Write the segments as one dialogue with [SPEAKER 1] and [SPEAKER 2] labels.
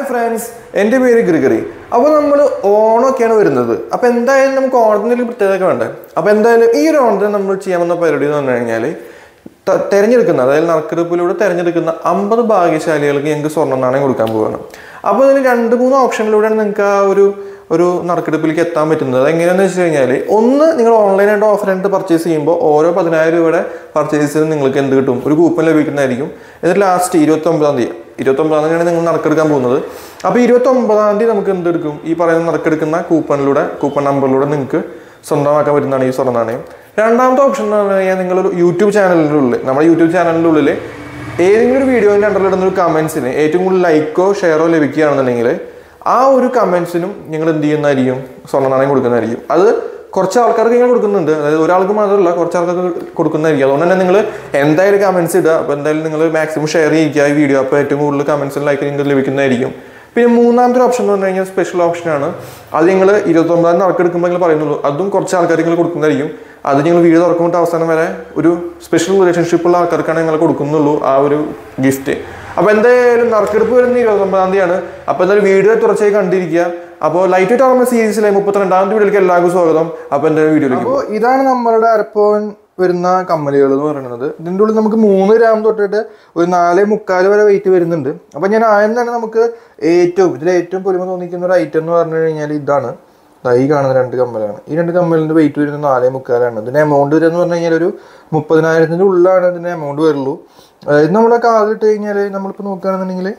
[SPEAKER 1] friends എൻ്റെ പേര് Gregory അപ്പോൾ നമ്മൾ ഓണമൊക്കെയാണ് വരുന്നത് അപ്പോൾ എന്തായാലും നമുക്ക് ഓണത്തിൻ്റെ ഒരു പ്രത്യേകത വേണ്ടേ അപ്പോൾ എന്തായാലും ഈ ഒരു ഓണത്തിന് നമ്മൾ ചെയ്യാവുന്ന പരിപാടി എന്ന് പറഞ്ഞു കഴിഞ്ഞാൽ ത- തെരഞ്ഞെടുക്കുന്ന അതായത് നറുക്കെടുപ്പിലൂടെ തെരഞ്ഞെടുക്കുന്ന അമ്പത് ഭാഗ്യശാലികൾക്ക് ഞങ്ങൾക്ക് സ്വർണ്ണ നാണയം കൊടുക്കാൻ പോവുകയാണ് അപ്പോൾ ഇതിന് രണ്ട് മൂന്ന് ഓപ്ഷനിലൂടെയാണ് നിങ്ങൾക്ക് ആ ഒരു ഒരു നറുക്കെടുപ്പിലേക്ക് എത്താൻ പറ്റുന്നത് എങ്ങനെയാണെന്ന് വെച്ച് കഴിഞ്ഞാൽ ഒന്ന് നിങ്ങൾ ഓൺലൈനായിട്ട് ഓഫ്ലൈനായിട്ട് പർച്ചേസ് ചെയ്യുമ്പോൾ ഓരോ പതിനായിരം രൂപയുടെ പർച്ചേസിന് നിങ്ങൾക്ക് എന്ത് കിട്ടും ഒരു കൂപ്പൺ ലഭിക്കുന്നതായിരിക്കും എന്നിട്ട് ലാസ്റ്റ് ഇരുപത്തൊമ്പതാം തീയതി ഇരുപത്തൊമ്പതാം തീയതിയാണ് നിങ്ങൾ നറുക്കെടുക്കാൻ പോകുന്നത് അപ്പോൾ ഇരുപത്തൊമ്പതാം തീയതി നമുക്ക് എന്തെടുക്കും ഈ പറയുന്ന നറുക്കെടുക്കുന്ന കൂപ്പണിലൂടെ കൂപ്പൺ നമ്പറിലൂടെ നിങ്ങൾക്ക് സ്വന്തമാക്കാൻ പറ്റുന്നതാണ് ഈ സ്വർണ്ണ നാണയം രണ്ടാമത്തെ ഓപ്ഷൻ എന്ന് പറഞ്ഞു കഴിഞ്ഞാൽ നിങ്ങളൊരു യൂട്യൂബ് ചാനലിൻ്റെ ഉള്ളിൽ നമ്മുടെ യൂട്യൂബ് ചാനലിൻ്റെ ഉള്ളിൽ ഏതെങ്കിലും ഒരു വീഡിയോൻ്റെ അണ്ടറിലിടുന്ന ഒരു കമൻസിന് ഏറ്റവും കൂടുതൽ ലൈക്കോ ഷെയറോ ലഭിക്കുകയാണെന്നുണ്ടെങ്കിൽ ആ ഒരു കമൻസിനും നിങ്ങൾ എന്ത് ചെയ്യുന്നതായിരിക്കും സ്വർണ്ണ നാണയം കൊടുക്കുന്നതായിരിക്കും അത് കുറച്ച് ആൾക്കാർക്ക് നിങ്ങൾ കൊടുക്കുന്നുണ്ട് അതായത് ഒരാൾക്ക് മാത്രമല്ല കുറച്ച് ആൾക്കാർക്ക് കൊടുക്കുന്നതായിരിക്കും അതുകൊണ്ട് തന്നെ നിങ്ങൾ എന്തായാലും കമൻസ് ഇടുക അപ്പോൾ എന്തായാലും നിങ്ങൾ മാക്സിമം ഷെയർ ചെയ്യിക്കുക ഈ വീഡിയോ അപ്പോൾ ഏറ്റവും കൂടുതൽ കമൻസിൽ ലൈക്ക് നിങ്ങൾക്ക് ലഭിക്കുന്നതായിരിക്കും പിന്നെ മൂന്നാമത്തെ ഓപ്ഷൻ എന്ന് പറഞ്ഞു കഴിഞ്ഞാൽ സ്പെഷ്യൽ ഓപ്ഷനാണ് അത് നിങ്ങൾ ഇരുപത്തൊമ്പതാം നറുക്കെടുക്കുമ്പോൾ നിങ്ങൾ പറയുന്നുള്ളൂ അതും കുറച്ച് ആൾക്കാർക്ക് നിങ്ങൾ കൊടുക്കുന്നതായിരിക്കും അത് നിങ്ങൾ വീഡിയോ തുറക്കുമ്പോൾ അവസാനം വരെ ഒരു സ്പെഷ്യൽ റിലേഷൻഷിപ്പ് ഉള്ള ആൾക്കാർക്കാണ് നിങ്ങൾ കൊടുക്കുന്നുള്ളൂ ആ ഒരു ഗിഫ്റ്റ് അപ്പോൾ എന്തായാലും നറുക്കെടുപ്പ് വരുന്ന ഇരുപത്തൊമ്പതാം തീയതിയാണ് അപ്പോൾ എന്തായാലും വീഡിയോ തുടർച്ചയായി കണ്ടിരിക്കുക അപ്പോൾ ലൈറ്റ് വെയിറ്റ് ആകുമ്പോൾ സീരീസിലെ മുപ്പത്തിരണ്ടാമത്തെ വീഡിയോയിലേക്ക് എല്ലാവർക്കും സ്വാഗതം അപ്പോൾ എൻ്റെ വീഡിയോയിലേക്ക് അപ്പോൾ ഇതാണ് നമ്മളുടെ അരപ്പോൻ വരുന്ന കമ്മലുകൾ എന്ന് പറയുന്നത് ഇതിൻ്റെ ഉള്ളിൽ നമുക്ക് മൂന്ന് ഗ്രാം തൊട്ടിട്ട് ഒരു നാല് മുക്കാൽ വരെ വെയിറ്റ് വരുന്നുണ്ട് അപ്പം ഞാൻ ആദ്യം തന്നെ നമുക്ക് ഏറ്റവും ഇതിൽ ഏറ്റവും പൊലിമ തോന്നിക്കുന്ന ഒരു ഐറ്റം എന്ന് പറഞ്ഞു കഴിഞ്ഞാൽ ഇതാണ് ദാ ഈ കാണുന്ന രണ്ട് കമ്മലാണ് ഈ രണ്ട് കമ്മലിൻ്റെ വെയിറ്റ് വരുന്നത് നാലേ മുക്കാലാണ് ഇതിന് എമൗണ്ട് വരിക എന്ന് പറഞ്ഞു കഴിഞ്ഞാൽ ഒരു മുപ്പതിനായിരത്തിൻ്റെ ഉള്ളിലാണ് ഇതിന് എമൗണ്ട് വരുള്ളൂ അതായത് നമ്മളെ കാതിട്ട് കഴിഞ്ഞാൽ നമ്മളിപ്പോൾ നോക്കുകയാണെന്നുണ്ടെങ്കിൽ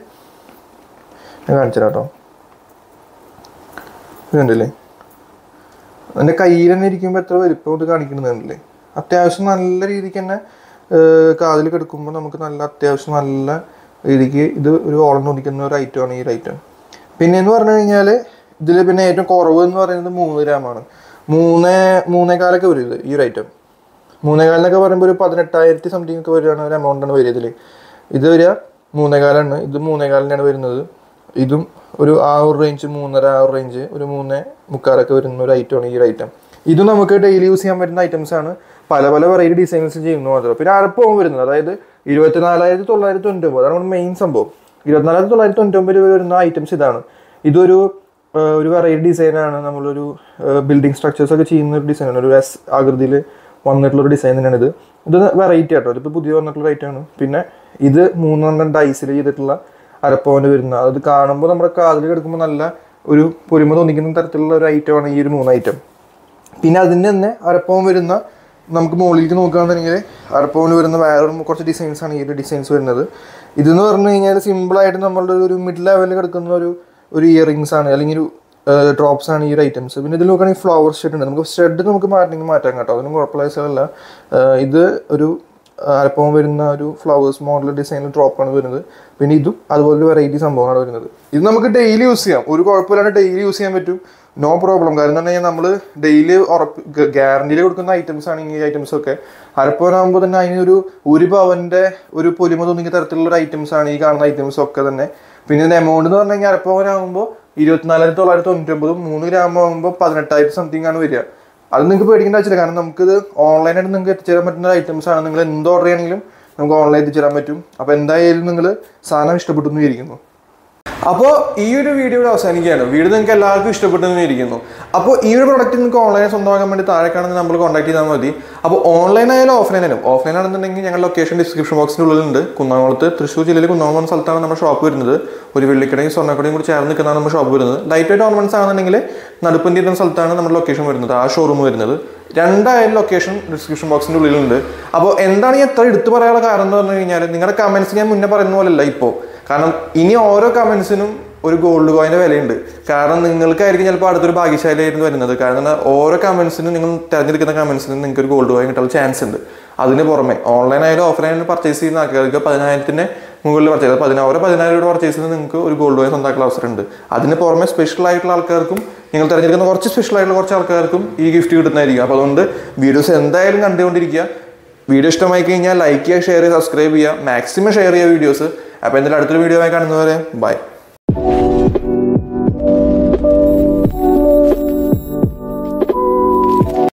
[SPEAKER 1] ഞാൻ കാണിച്ചു തരാം കേട്ടോ ഇതുണ്ടല്ലേ എൻ്റെ കയ്യിൽ തന്നെ ഇരിക്കുമ്പോൾ എത്ര വലിപ്പം ഇത് കാണിക്കുന്നുണ്ടല്ലേ അത്യാവശ്യം നല്ല രീതിക്ക് തന്നെ കാതിൽ കിടക്കുമ്പോൾ നമുക്ക് നല്ല അത്യാവശ്യം നല്ല രീതിക്ക് ഇത് ഒരു ഓളം നോദിക്കുന്ന ഒരു ഐറ്റമാണ് ഈ ഒരു ഐറ്റം പിന്നെ എന്ന് പറഞ്ഞു കഴിഞ്ഞാൽ ഇതിൽ പിന്നെ ഏറ്റവും കുറവ് എന്ന് പറയുന്നത് മൂന്ന് ഗ്രാമാണ് മൂന്ന് മൂന്നേകാലൊക്കെ വരും ഇത് ഈ ഒരു ഐറ്റം മൂന്നേകാലിനൊക്കെ പറയുമ്പോൾ ഒരു പതിനെട്ടായിരത്തി സംതിങ് ഒക്കെ വരികയാണ് ഒരു എമൗണ്ടാണ് വരിക ഇതിൽ ഇത് വരിക മൂന്നേകാലാണ് ഇത് മൂന്നേകാലിനാണ് വരുന്നത് ഇതും ഒരു ആ ഒരു റേഞ്ച് മൂന്നര ആ ഒരു റേഞ്ച് ഒരു മൂന്ന് മുക്കാലൊക്കെ വരുന്ന ഒരു ഐറ്റമാണ് ഈ ഒരു ഐറ്റം ഇത് നമുക്ക് ഡെയിലി യൂസ് ചെയ്യാൻ പറ്റുന്ന ഐറ്റംസ് ആണ് പല പല വെറൈറ്റി ഡിസൈൻസ് ചെയ്യുന്നു മാത്രം പിന്നെ അരപ്പവും വരുന്നത് അതായത് ഇരുപത്തിനാലായിരത്തി തൊള്ളായിരത്തി തൊണ്ണൂറ്റി അതാണ് നമ്മുടെ മെയിൻ സംഭവം ഇരുപത്തിനാലായിരത്തി തൊള്ളായിരത്തി തൊണ്ണൂറ്റി രൂപ വരുന്ന ഐറ്റംസ് ഇതാണ് ഇതൊരു ആ, ഒരു വെറൈറ്റി ഡിസൈനാണ് നമ്മളൊരു ബിൽഡിംഗ് സ്ട്രക്ചേഴ്സ് ഒക്കെ ചെയ്യുന്ന ഒരു ഡിസൈനാണ് ഒരു എസ് ആകൃതിയിൽ വന്നിട്ടുള്ള ഒരു ഡിസൈൻ തന്നെയാണ് ഇത് ഇത് വെറൈറ്റി ആട്ടോ ഇതിപ്പോൾ പുതിയ വന്നിട്ടുള്ള ഐറ്റമാണ് പിന്നെ ഇത് മൂന്നെണ്ണം ഡൈസിൽ ചെയ്തിട്ടുള്ള അരപ്പവന് വരുന്ന അത് കാണുമ്പോൾ നമ്മുടെ കാതിൽ കിടക്കുമ്പോൾ നല്ല ഒരു പൊലിമ തോന്നിക്കുന്ന തരത്തിലുള്ള ഒരു ഐറ്റമാണ് ഈ ഒരു മൂന്ന് ഐറ്റം പിന്നെ അതിൻ്റെ തന്നെ അരപ്പവൻ വരുന്ന നമുക്ക് മുകളിലേക്ക് നോക്കുകയാണെന്നുണ്ടെങ്കിൽ അരപ്പവന് വരുന്ന വേറെ കുറച്ച് ഡിസൈൻസ് ആണ് ഈ ഒരു ഡിസൈൻസ് വരുന്നത് ഇതെന്ന് പറഞ്ഞു കഴിഞ്ഞാൽ സിമ്പിളായിട്ട് നമ്മളുടെ ഒരു മിഡ് ലെവലിൽ കിടക്കുന്ന ഒരു ഒരു ഇയറിങ്സ് ആണ് അല്ലെങ്കിൽ ഒരു ഡ്രോപ്സ് ആണ് ഈ ഒരു ഐറ്റംസ് പിന്നെ ഇതിൽ നോക്കുകയാണെങ്കിൽ ഫ്ലവർ ഷെഡ് ഉണ്ട് നമുക്ക് ഷെഡ് നമുക്ക് മാറ്റണമെങ്കിൽ മാറ്റാം കേട്ടോ അതിനും കുഴപ്പമില്ല ഇത് ഒരു അരപ്പവും വരുന്ന ഒരു ഫ്ലവേഴ്സ് മോഡൽ ഡിസൈനിൽ ഡ്രോപ്പാണ് വരുന്നത് പിന്നെ ഇതും അതുപോലെ ഒരു വെറൈറ്റി സംഭവമാണ് വരുന്നത് ഇത് നമുക്ക് ഡെയിലി യൂസ് ചെയ്യാം ഒരു കുഴപ്പമില്ലാണ്ട് ഡെയിലി യൂസ് ചെയ്യാൻ പറ്റും നോ പ്രോബ്ലം കാര്യം എന്ന് പറഞ്ഞാൽ നമ്മൾ ഡെയിലി ഉറപ്പ് ഗ്യാരണ്ടിയിൽ കൊടുക്കുന്ന ഐറ്റംസ് ആണ് ഈ ഐറ്റംസ് ഒക്കെ അരപ്പവനാകുമ്പോൾ തന്നെ അതിനൊരു ഒരു പവന്റെ ഒരു പൊലിമ തോന്നിക്കുന്ന തരത്തിലുള്ള ഒരു ഐറ്റംസ് ആണ് ഈ കാണുന്ന ഐറ്റംസ് ഒക്കെ തന്നെ പിന്നെ ഇതിന്റെ എമൗണ്ട് എന്ന് പറഞ്ഞു കഴിഞ്ഞാൽ അരപ്പവനാകുമ്പോൾ ഇരുപത്തിനാലായിരത്തി തൊള്ളായിരത്തി തൊണ്ണൂറ്റൊമ്പതും മൂന്ന് ഗ്രാം ആകുമ്പോൾ പതിനെട്ടായിരത്തി സംതിങ് ആണ് വരിക അത് നിങ്ങൾക്ക് പേടിക്കേണ്ട ആവശ്യമില്ല കാരണം നമുക്കിത് ഓൺലൈനായിട്ട് നിങ്ങൾക്ക് എത്തിച്ചേരാൻ പറ്റുന്ന ഐറ്റംസ് ആണ് നിങ്ങൾ എന്ത് ഓർഡർ ചെയ്യണമെങ്കിലും നമുക്ക് ഓൺലൈൻ എത്തിച്ചേരാൻ പറ്റും അപ്പോൾ എന്തായാലും നിങ്ങൾ സാധനം ഇഷ്ടപ്പെട്ടു എന്ന് വിചാരിക്കുന്നു അപ്പോൾ ഈ ഒരു വീഡിയോ ഇവിടെ അവസാനിക്കുകയാണ് വീഡിയോ നിങ്ങൾക്ക് എല്ലാവർക്കും ഇഷ്ടപ്പെട്ടെന്ന് ഇരിക്കുന്നു അപ്പോൾ ഈ ഒരു പ്രോഡക്റ്റ് നിങ്ങൾക്ക് ഓൺലൈനിൽ സ്വന്തമാക്കാൻ വേണ്ടി താഴെ കാണുന്ന നമ്മൾ കോൺടാക്ട് ചെയ്താൽ മതി അപ്പോൾ ഓൺലൈൻ ആയാലും ഓഫ്ലൈൻ ആയാലും ഓഫ്ലൈൻ ആണെന്നുണ്ടെങ്കിൽ ഞങ്ങൾ ലൊക്കേഷൻ ഡിസ്ക്രിപ്ഷൻ ബോക്സിൻ്റെ ഉള്ളിലുണ്ട് കുന്നംകുളത്ത് തൃശ്ശൂർ ജില്ലയിൽ കുന്നംകുളം സ്ഥലത്താണ് നമ്മുടെ ഷോപ്പ് വരുന്നത് ഒരു വെള്ളിക്കടയും സ്വർണ്ണക്കടയും കൂടി ചേർന്ന് നിൽക്കുന്നതാണ് നമ്മുടെ ഷോപ്പ് വരുന്നത് ലൈറ്റ് വെയിറ്റ് ഓർണമെന്റ്സ് ആണെന്നുണ്ടെങ്കിൽ നടുപ്പന്തി എന്ന സ്ഥലത്താണ് നമ്മുടെ ലൊക്കേഷൻ വരുന്നത് ആ ഷോറൂം വരുന്നത് രണ്ടായാലും ലൊക്കേഷൻ ഡിസ്ക്രിപ്ഷൻ ബോക്സിൻ്റെ ഉള്ളിലുണ്ട് അപ്പോൾ എന്താണ് ഈ എത്ര എടുത്തു പറയാനുള്ള കാരണം എന്ന് പറഞ്ഞു കഴിഞ്ഞാൽ നിങ്ങളുടെ കമൻസ് ഞാൻ മുന്നേ പറയുന്ന പോലെയല്ല ഇപ്പോൾ കാരണം ഇനി ഓരോ കമൻസിനും ഒരു ഗോൾഡ് കോയിൻ്റെ വിലയുണ്ട് കാരണം നിങ്ങൾക്കായിരിക്കും ചിലപ്പോൾ അടുത്തൊരു ഭാഗ്യശാലിയായിരുന്നു വരുന്നത് കാരണം എന്താ ഓരോ കമൻസിനും നിങ്ങൾ തിരഞ്ഞെടുക്കുന്ന കമൻസിനും നിങ്ങൾക്ക് ഒരു ഗോൾഡ് കോയിൻ കിട്ടാനുള്ള ചാൻസ് ഉണ്ട് അതിന് പുറമെ ഓൺലൈൻ ആയാലും ഓഫ്ലൈൻ ആയാലും പർച്ചേസ് ചെയ്യുന്ന ആൾക്കാർക്ക് പതിനായിരത്തിന് മുകളിൽ പർച്ചേസ് പതിനാറ് പതിനായിരം രൂപ പർച്ചേസ് ചെയ്ത് നിങ്ങൾക്ക് ഒരു ഗോൾഡ് കോയിൻ സ്വന്തമാക്കുന്ന അവസരമുണ്ട് അതിന് പുറമെ സ്പെഷ്യൽ ആയിട്ടുള്ള ആൾക്കാർക്കും നിങ്ങൾ തിരഞ്ഞെടുക്കുന്ന കുറച്ച് സ്പെഷ്യൽ ആയിട്ടുള്ള കുറച്ച് ആൾക്കാർക്കും ഈ ഗിഫ്റ്റ് കിട്ടുന്നതായിരിക്കും അപ്പോൾ അതുകൊണ്ട് വീഡിയോസ് എന്തായാലും കണ്ടുകൊണ്ടിരിക്കുക വീഡിയോ ഇഷ്ടമായി കഴിഞ്ഞാൽ ലൈക്ക് ചെയ്യുക ഷെയർ ചെയ്യുക സബ്സ്ക്രൈബ് ചെയ്യുക മാക്സിമം ഷെയർ ചെയ്യുക വീഡിയോസ് അപ്പോൾ എന്തായാലും അടുത്തൊരു വീഡിയോ ആയി കാണുന്നവരെ ബൈ